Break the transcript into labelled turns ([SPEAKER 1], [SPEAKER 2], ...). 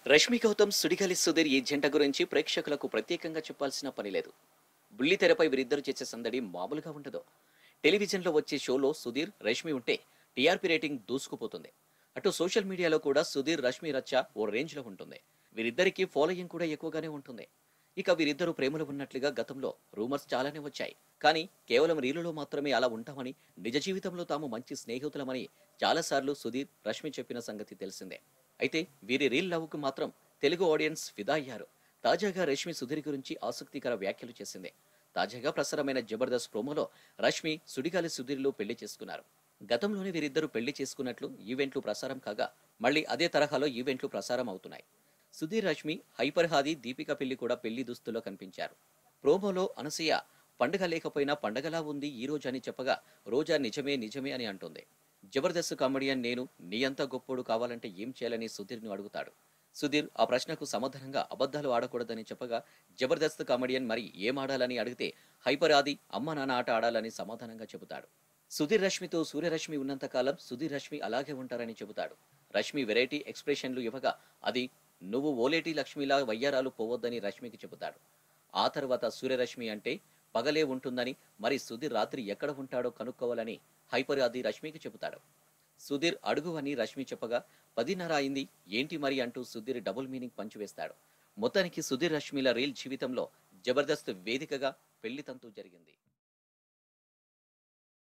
[SPEAKER 1] రష్మి గౌతమ్ సుడిగాలి సుధీర్ ఈ జంట గురించి ప్రేక్షకులకు ప్రత్యేకంగా చెప్పాల్సిన పని లేదు బుల్లి తెరపై వీరిద్దరు చేసే సందడి మామూలుగా ఉండదు టెలివిజన్లో వచ్చే షోలో సుధీర్ రష్మి ఉంటే టీఆర్పీ రేటింగ్ దూసుకుపోతుంది అటు సోషల్ మీడియాలో కూడా సుధీర్ రష్మి రచ్చ ఓ రేంజ్లో ఉంటుంది వీరిద్దరికీ ఫాలోయింగ్ కూడా ఎక్కువగానే ఉంటుంది ఇక వీరిద్దరూ ప్రేమలో ఉన్నట్లుగా గతంలో రూమర్స్ చాలానే వచ్చాయి కానీ కేవలం రీలులో మాత్రమే అలా ఉంటామని నిజ జీవితంలో తాము మంచి స్నేహితులమని చాలాసార్లు సుధీర్ రష్మి చెప్పిన సంగతి తెలిసిందే అయితే వీరి రీల్ లవ్కు మాత్రం తెలుగు ఆడియన్స్ ఫిదా అయ్యారు తాజాగా రష్మి సుధీర్ గురించి ఆసక్తికర వ్యాఖ్యలు చేసింది తాజాగా ప్రసారమైన జబర్దస్త్ ప్రోమోలో రష్మి సుడిగాలి సుధీర్లు పెళ్లి చేసుకున్నారు గతంలోనే వీరిద్దరూ పెళ్లి చేసుకున్నట్లు ఈవెంట్లు ప్రసారం కాగా మళ్ళీ అదే తరహాలో ఈవెంట్లు ప్రసారం అవుతున్నాయి సుధీర్ రష్మి హైపర్ హాది దీపిక పెళ్లి కూడా పెళ్లి దుస్తుల్లో కనిపించారు ప్రోమోలో అనసూయ పండగ లేకపోయినా పండగలా ఉంది ఈ రోజు అని చెప్పగా రోజా నిజమే నిజమే అని అంటుంది జబర్దస్త్ కామెడియన్ నేను నీ అంత గొప్పోడు కావాలంటే ఏం చేయాలని సుధీర్ను అడుగుతాడు సుధీర్ ఆ ప్రశ్నకు సమాధానంగా అబద్ధాలు ఆడకూడదని చెప్పగా జబర్దస్త్ కామెడియన్ మరి ఏం ఆడాలని అడిగితే హైపర్ ఆది అమ్మ నాన్న ఆట ఆడాలని సమాధానంగా చెబుతాడు సుధీర్ రష్మితో సూర్యరశ్మి ఉన్నంత కాలం సుధీర్ రష్మి అలాగే ఉంటారని చెబుతాడు రష్మి వెరైటీ ఎక్స్ప్రెషన్లు ఇవ్వగా అది నువ్వు ఓలేటి లక్ష్మిలా వయ్యారాలు పోవద్దని రష్మికి చెబుతాడు ఆ తర్వాత సూర్యరశ్మి అంటే పగలే ఉంటుందని మరి సుధీర్ రాత్రి ఎక్కడ ఉంటాడో కనుక్కోవాలని హైపర్ ఆది రష్మికి చెబుతాడు సుధీర్ అడుగు అని రష్మి చెప్పగా పదిన్నర అయింది ఏంటి మరి అంటూ సుధీర్ డబుల్ మీనింగ్ పంచివేస్తాడు మొత్తానికి సుధీర్ రష్మిల రీల్ జీవితంలో జబర్దస్త్ వేదికగా పెళ్లి తంతు జరిగింది